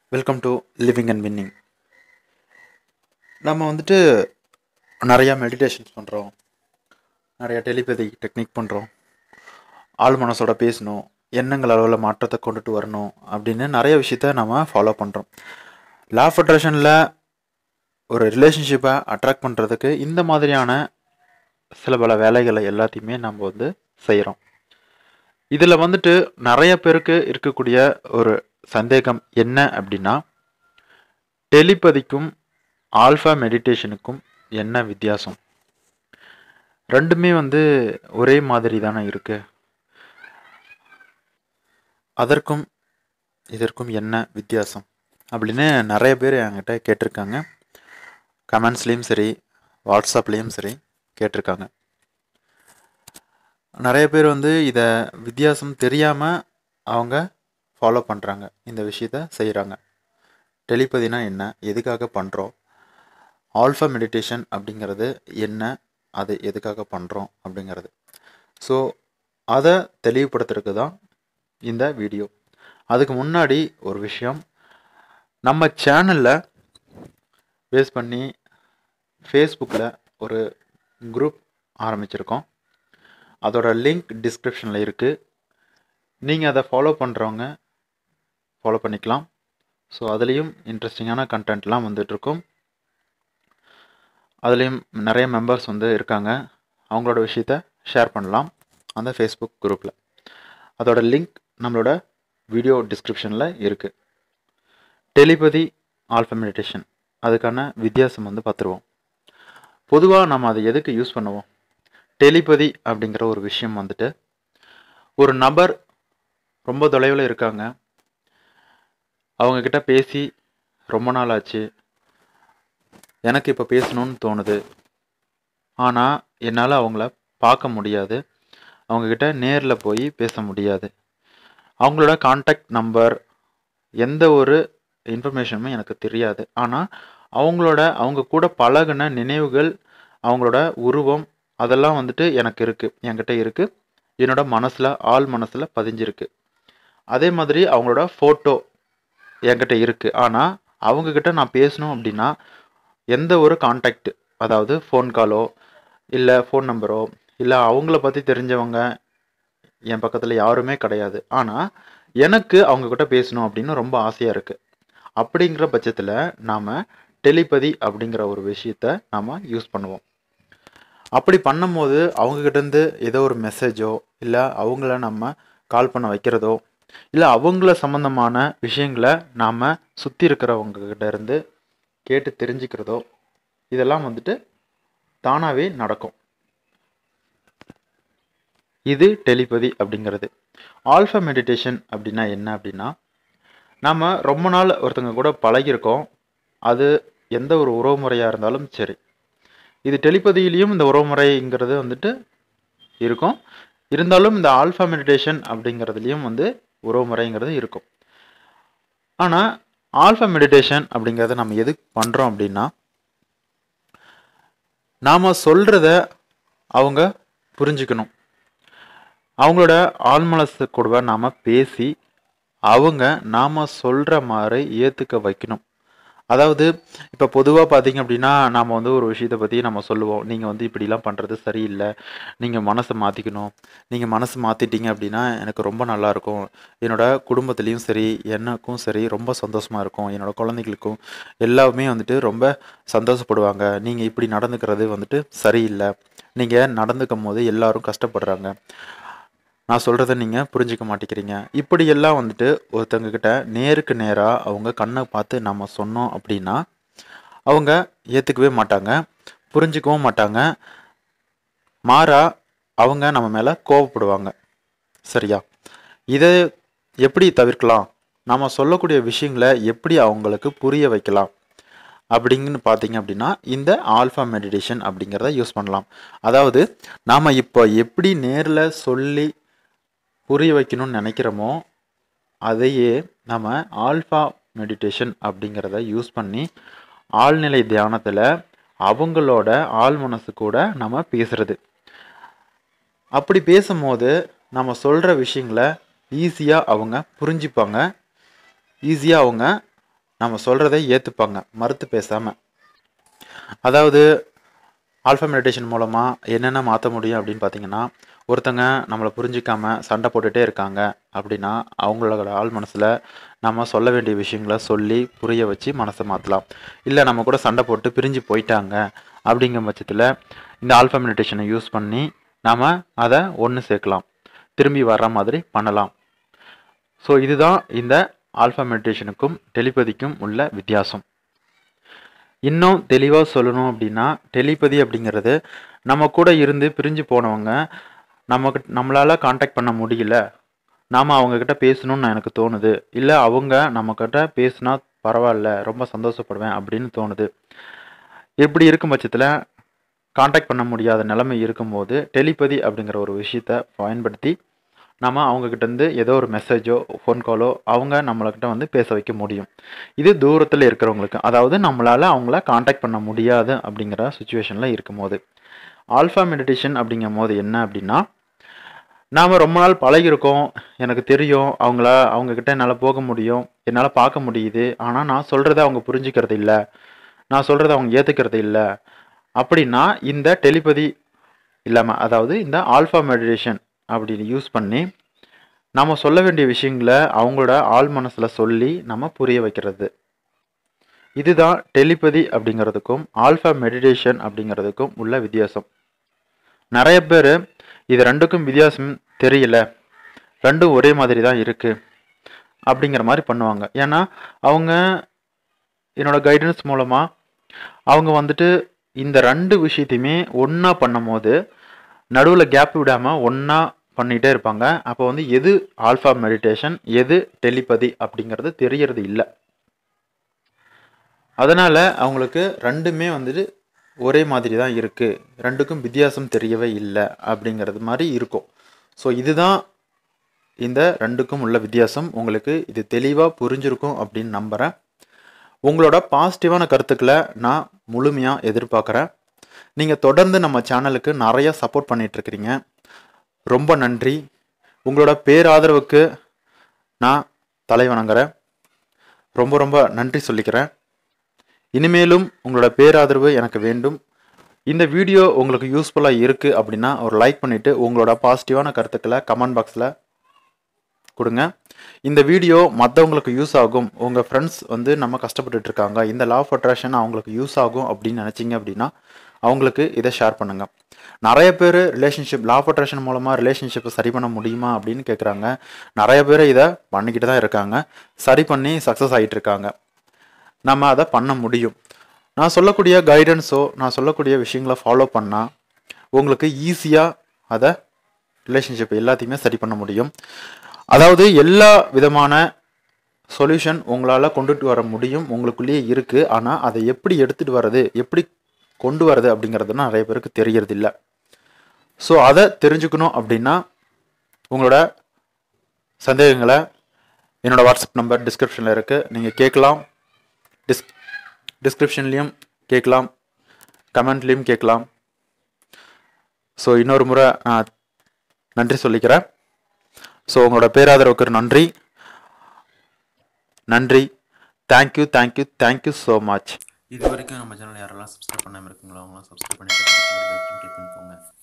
welcome to living and winning நம்ம வந்துட்டு நிறையா மெடிடேஷன்ஸ் பண்ணுறோம் நிறையா டெலிபதி டெக்னிக் பண்ணுறோம் ஆள் மனசோட பேசணும் எண்ணங்கள் அளவில் மாற்றத்தை கொண்டுட்டு வரணும் அப்படின்னு நிறைய விஷயத்த நம்ம ஃபாலோ பண்ணுறோம் லா ஆஃப் அட்ராக்ஷனில் ஒரு ரிலேஷன்ஷிப்பை அட்ராக்ட் பண்ணுறதுக்கு இந்த மாதிரியான சில பல வேலைகளை எல்லாத்தையுமே நம்ம வந்து செய்கிறோம் இதில் வந்துட்டு நிறைய பேருக்கு இருக்கக்கூடிய ஒரு சந்தேகம் என்ன அப்படின்னா டெலிபதிக்கும் ஆல்ஃபா மெடிடேஷனுக்கும் என்ன வித்தியாசம் ரெண்டுமே வந்து ஒரே மாதிரி தானே இருக்கு அதற்கும் இதற்கும் என்ன வித்தியாசம் அப்படின்னு நிறைய பேர் என்கிட்ட கேட்டிருக்காங்க கமெண்ட்ஸ்லேயும் சரி வாட்ஸ்அப்லேயும் சரி கேட்டிருக்காங்க நிறைய பேர் வந்து இதை வித்தியாசம் தெரியாமல் அவங்க ஃபாலோ பண்ணுறாங்க இந்த விஷயத்த செய்கிறாங்க டெலிபதினா என்ன எதுக்காக பண்ணுறோம் ஆல்ஃபா மெடிடேஷன் அப்படிங்கிறது என்ன அது எதுக்காக பண்ணுறோம் அப்படிங்கிறது ஸோ அதை தெளிவுபடுத்துறதுக்கு தான் இந்த வீடியோ அதுக்கு முன்னாடி ஒரு விஷயம் நம்ம சேனலில் பேஸ் பண்ணி ஃபேஸ்புக்கில் ஒரு குரூப் ஆரம்பிச்சிருக்கோம் அதோட லிங்க் டிஸ்கிரிப்ஷனில் இருக்குது நீங்கள் அதை ஃபாலோ பண்ணுறவங்க ஃபாலோ பண்ணிக்கலாம் ஸோ அதுலேயும் இன்ட்ரெஸ்டிங்கான கண்டென்ட்லாம் வந்துட்டுருக்கும் அதுலேயும் நிறைய மெம்பர்ஸ் வந்து இருக்காங்க அவங்களோட விஷயத்த ஷேர் பண்ணலாம் அந்த ஃபேஸ்புக் குரூப்பில் அதோட லிங்க் நம்மளோட வீடியோ டிஸ்கிரிப்ஷனில் இருக்குது டெலிபதி ஆல்ஃபா மெடிடேஷன் அதுக்கான வித்தியாசம் வந்து பார்த்துருவோம் பொதுவாக நம்ம அதை எதுக்கு யூஸ் பண்ணுவோம் டெலிபதி அப்படிங்கிற ஒரு விஷயம் வந்துட்டு ஒரு நபர் ரொம்ப தொலைவில் இருக்காங்க அவங்கக்கிட்ட பேசி ரொம்ப நாள் ஆச்சு எனக்கு இப்போ பேசணும்னு தோணுது ஆனால் என்னால் அவங்கள பார்க்க முடியாது அவங்கக்கிட்ட நேரில் போய் பேச முடியாது அவங்களோட காண்டாக்ட் நம்பர் எந்த ஒரு இன்ஃபர்மேஷனுமே எனக்கு தெரியாது ஆனால் அவங்களோட அவங்க கூட பழகின நினைவுகள் அவங்களோட உருவம் அதெல்லாம் வந்துட்டு எனக்கு இருக்குது என்கிட்ட இருக்குது என்னோட மனசில் ஆள் மனசில் பதிஞ்சிருக்கு அதே மாதிரி அவங்களோட ஃபோட்டோ என்கிட்ட இருக்குது ஆனால் அவங்கக்கிட்ட நான் பேசணும் அப்படின்னா எந்த ஒரு காண்டாக்ட் அதாவது ஃபோன் காலோ இல்லை ஃபோன் நம்பரோ இல்லை அவங்கள பற்றி தெரிஞ்சவங்க என் பக்கத்தில் யாருமே கிடையாது ஆனால் எனக்கு அவங்கக்கிட்ட பேசணும் அப்படின்னு ரொம்ப ஆசையாக இருக்குது அப்படிங்கிற பட்சத்தில் நாம் டெலிபதி அப்படிங்கிற ஒரு விஷயத்த நாம் யூஸ் பண்ணுவோம் அப்படி பண்ணும்போது அவங்கக்கிட்டேருந்து ஏதோ ஒரு மெசேஜோ இல்லை அவங்கள நம்ம கால் பண்ண வைக்கிறதோ இல்லை அவங்கள சம்மந்தமான விஷயங்களை நாம் சுற்றி இருக்கிறவங்கக்கிட்ட இருந்து கேட்டு தெரிஞ்சுக்கிறதோ இதெல்லாம் வந்துட்டு தானாகவே நடக்கும் இது டெலிபதி அப்படிங்கிறது ஆல்ஃபா மெடிடேஷன் அப்படின்னா என்ன அப்படின்னா நாம் ரொம்ப நாள் ஒருத்தங்க கூட பழகியிருக்கோம் அது எந்த ஒரு உறவுமுறையாக இருந்தாலும் சரி இது டெலிபதியிலையும் இந்த உறவுமுறைங்கிறது வந்துட்டு இருக்கும் இருந்தாலும் இந்த ஆல்ஃபா மெடிடேஷன் அப்படிங்கிறதுலையும் வந்து உறவுமுறைங்கிறது இருக்கும் ஆனால் ஆல்ஃபா மெடிடேஷன் அப்படிங்கிறத நம்ம எதுக்கு பண்ணுறோம் அப்படின்னா நாம் சொல்கிறத அவங்க புரிஞ்சுக்கணும் அவங்களோட ஆழ்மனசு கூட நாம் பேசி அவங்க நாம் சொல்கிற மாதிரி ஏற்றுக்க வைக்கணும் அதாவது இப்போ பொதுவாக பார்த்தீங்க அப்படின்னா நாம் வந்து ஒரு விஷயத்தை பற்றி நம்ம சொல்லுவோம் நீங்கள் வந்து இப்படிலாம் பண்ணுறது சரியில்லை நீங்கள் மனசை மாற்றிக்கணும் நீங்கள் மனசு மாற்றிட்டீங்க அப்படின்னா எனக்கு ரொம்ப நல்லாயிருக்கும் என்னோட குடும்பத்துலேயும் சரி எனக்கும் சரி ரொம்ப சந்தோஷமாக இருக்கும் என்னோட குழந்தைகளுக்கும் எல்லாமே வந்துட்டு ரொம்ப சந்தோஷப்படுவாங்க நீங்கள் இப்படி நடந்துக்கிறது வந்துட்டு சரியில்லை நீங்கள் நடந்துக்கும் போது எல்லாரும் கஷ்டப்படுறாங்க நான் சொல்கிறத நீங்கள் புரிஞ்சிக்க மாட்டேங்கிறீங்க இப்படியெல்லாம் வந்துட்டு ஒருத்தங்க கிட்ட நேருக்கு நேராக அவங்க கண்ணை பார்த்து நம்ம சொன்னோம் அப்படின்னா அவங்க ஏற்றுக்கவே மாட்டாங்க புரிஞ்சிக்கவும் மாட்டாங்க மாறா அவங்க நம்ம மேலே கோவப்படுவாங்க சரியா இதை எப்படி தவிர்க்கலாம் நாம் சொல்லக்கூடிய விஷயங்களை எப்படி அவங்களுக்கு புரிய வைக்கலாம் அப்படிங்கன்னு பார்த்தீங்க அப்படின்னா இந்த ஆல்ஃபா மெடிடேஷன் அப்படிங்கிறத யூஸ் பண்ணலாம் அதாவது நாம் இப்போ எப்படி நேரில் சொல்லி புரிய வைக்கணும்னு நினைக்கிறோமோ அதையே நம்ம ஆல்ஃபா மெடிடேஷன் அப்படிங்கிறத யூஸ் பண்ணி ஆழ்நிலை தியானத்தில் அவங்களோட ஆள் மனசு கூட நம்ம பேசுறது அப்படி பேசும்போது நம்ம சொல்கிற விஷயங்களை ஈஸியாக அவங்க புரிஞ்சுப்பாங்க ஈஸியாக அவங்க நம்ம சொல்கிறத ஏற்றுப்பாங்க மறுத்து பேசாமல் அதாவது ஆல்ஃபா மெடிடேஷன் மூலமாக என்னென்ன மாற்ற முடியும் அப்படின்னு பார்த்தீங்கன்னா ஒருத்தங்க நம்மளை புரிஞ்சிக்காம சண்டை போட்டுகிட்டே இருக்காங்க அப்படின்னா அவங்களோட ஆள் மனசில் நம்ம சொல்ல வேண்டிய விஷயங்களை சொல்லி புரிய வச்சு மனசை மாற்றலாம் இல்லை நம்ம கூட சண்டை போட்டு பிரிஞ்சு போயிட்டாங்க அப்படிங்கிற பட்சத்தில் இந்த ஆல்ஃபா மெடிடேஷனை யூஸ் பண்ணி நாம் அதை ஒன்று சேர்க்கலாம் திரும்பி வர்ற மாதிரி பண்ணலாம் ஸோ இதுதான் இந்த ஆல்ஃபா மெடிடேஷனுக்கும் டெலிபதிக்கும் உள்ள வித்தியாசம் இன்னும் தெளிவாக சொல்லணும் அப்படின்னா டெலிபதி அப்படிங்கிறது நம்ம கூட இருந்து பிரிஞ்சு போனவங்க நமக்கு நம்மளால் காண்டாக்ட் பண்ண முடியல நாம் அவங்கக்கிட்ட பேசணும்னு எனக்கு தோணுது இல்லை அவங்க நம்மக்கிட்ட பேசினா பரவாயில்ல ரொம்ப சந்தோஷப்படுவேன் அப்படின்னு தோணுது இப்படி இருக்கும் பட்சத்தில் காண்டாக்ட் பண்ண முடியாத நிலைமை இருக்கும்போது டெலிபதி அப்படிங்கிற ஒரு விஷயத்தை பயன்படுத்தி நம்ம அவங்கக்கிட்டேருந்து ஏதோ ஒரு மெசேஜோ ஃபோன் காலோ அவங்க நம்மளக்கிட்ட வந்து பேச வைக்க முடியும் இது தூரத்தில் இருக்கிறவங்களுக்கு அதாவது நம்மளால் அவங்கள காண்டாக்ட் பண்ண முடியாது அப்படிங்கிற சுச்சுவேஷனில் இருக்கும்போது ஆல்ஃபா மெடிடேஷன் அப்படிங்கும் போது என்ன அப்படின்னா நாம் ரொம்ப நாள் பழகிருக்கோம் எனக்கு தெரியும் அவங்கள அவங்கக்கிட்ட என்னால் போக முடியும் என்னால் பார்க்க முடியுது ஆனால் நான் சொல்கிறத அவங்க புரிஞ்சுக்கிறது இல்லை நான் சொல்கிறத அவங்க ஏற்றுக்கிறது இல்லை அப்படின்னா இந்த டெலிபதி இல்லாமல் அதாவது இந்த ஆல்ஃபா மெடிடேஷன் அப்படின்னு யூஸ் பண்ணி நம்ம சொல்ல வேண்டிய விஷயங்களை அவங்களோட ஆள் மனசில் சொல்லி நம்ம புரிய வைக்கிறது இதுதான் டெலிபதி அப்படிங்கிறதுக்கும் ஆல்ஃபா மெடிடேஷன் அப்படிங்கிறதுக்கும் உள்ள வித்தியாசம் நிறைய பேர் இது ரெண்டுக்கும் வித்தியாசம் தெரியல ரெண்டும் ஒரே மாதிரி தான் இருக்குது அப்படிங்கிற மாதிரி பண்ணுவாங்க ஏன்னா அவங்க என்னோட கைடன்ஸ் மூலமாக அவங்க வந்துட்டு இந்த ரெண்டு விஷயத்தையுமே ஒன்றா பண்ணும்போது நடுவில் கேப் விடாமல் ஒன்றா பண்ணிகிட்டே இருப்பாங்க அப்போ வந்து எது ஆல்ஃபா மெடிடேஷன் எது டெலிபதி அப்படிங்கிறது தெரியறது இல்லை அதனால் அவங்களுக்கு ரெண்டுமே வந்துட்டு ஒரே மாதிரி தான் இருக்குது ரெண்டுக்கும் வித்தியாசம் தெரியவே இல்லை அப்படிங்கிறது மாதிரி இருக்கும் ஸோ இதுதான் இந்த ரெண்டுக்கும் உள்ள வித்தியாசம் உங்களுக்கு இது தெளிவாக புரிஞ்சிருக்கும் அப்படின்னு நம்புகிறேன் உங்களோட பாசிட்டிவான கருத்துக்களை நான் முழுமையாக எதிர்பார்க்குறேன் நீங்கள் தொடர்ந்து நம்ம சேனலுக்கு நிறைய சப்போர்ட் பண்ணிகிட்ருக்கிறீங்க ரொம்ப நன்றி உங்களோட பேராதரவுக்கு நான் தலை வணங்குறேன் ரொம்ப ரொம்ப நன்றி சொல்லிக்கிறேன் இனிமேலும் உங்களோட பேராதரவு எனக்கு வேண்டும் இந்த வீடியோ உங்களுக்கு யூஸ்ஃபுல்லாக இருக்குது அப்படின்னா ஒரு லைக் பண்ணிவிட்டு உங்களோட பாசிட்டிவான கருத்துக்களை கமெண்ட் பாக்ஸில் கொடுங்க இந்த வீடியோ மற்றவங்களுக்கு யூஸ் ஆகும் உங்கள் ஃப்ரெண்ட்ஸ் வந்து நம்ம கஷ்டப்பட்டுட்டு இருக்காங்க இந்த லா ஆஃப் அட்ராக்ஷன் அவங்களுக்கு யூஸ் ஆகும் அப்படின்னு நினச்சிங்க அப்படின்னா அவங்களுக்கு இதை ஷேர் பண்ணுங்கள் நிறைய பேர் ரிலேஷன்ஷிப் லா ஆஃப் அட்ராக்ஷன் மூலமாக ரிலேஷன்ஷிப்பை சரி பண்ண முடியுமா அப்படின்னு கேட்குறாங்க நிறைய பேர் இதை பண்ணிக்கிட்டு தான் இருக்காங்க சரி பண்ணி சக்ஸஸ் ஆகிட்டு இருக்காங்க நம்ம அதை பண்ண முடியும் நான் சொல்லக்கூடிய கைடன்ஸோ நான் சொல்லக்கூடிய விஷயங்களை ஃபாலோ பண்ணால் உங்களுக்கு ஈஸியாக அதை ரிலேஷன்ஷிப் எல்லாத்தையுமே சரி பண்ண முடியும் அதாவது எல்லா விதமான சொல்யூஷன் உங்களால் கொண்டுட்டு வர முடியும் உங்களுக்குள்ளேயே இருக்குது ஆனால் அதை எப்படி எடுத்துகிட்டு வர்றது எப்படி கொண்டு வர்றது அப்படிங்கிறது நிறைய பேருக்கு தெரியறது இல்லை ஸோ அதை தெரிஞ்சுக்கணும் அப்படின்னா உங்களோட சந்தேகங்களை என்னோடய வாட்ஸ்அப் நம்பர் டிஸ்கிரிப்ஷனில் இருக்குது நீங்கள் கேட்கலாம் டிஸ் டிஸ்கிரிப்ஷன்லேயும் கேட்கலாம் கமெண்ட்லேயும் கேட்கலாம் ஸோ இன்னொரு முறை நான் நன்றி சொல்லிக்கிறேன் ஸோ உங்களோட பேராதரவுக்கு நன்றி நன்றி thank you thank you thank you so much இது வரைக்கும் நம்ம சேனல் யாரெல்லாம் சப்ஸ்கிரைப் பண்ணாமல் இருக்கீங்களோ அவங்களாம் சப்ஸ்கிரைப் பண்ணிட்டு கிளிக் பண்ணிக்கோங்க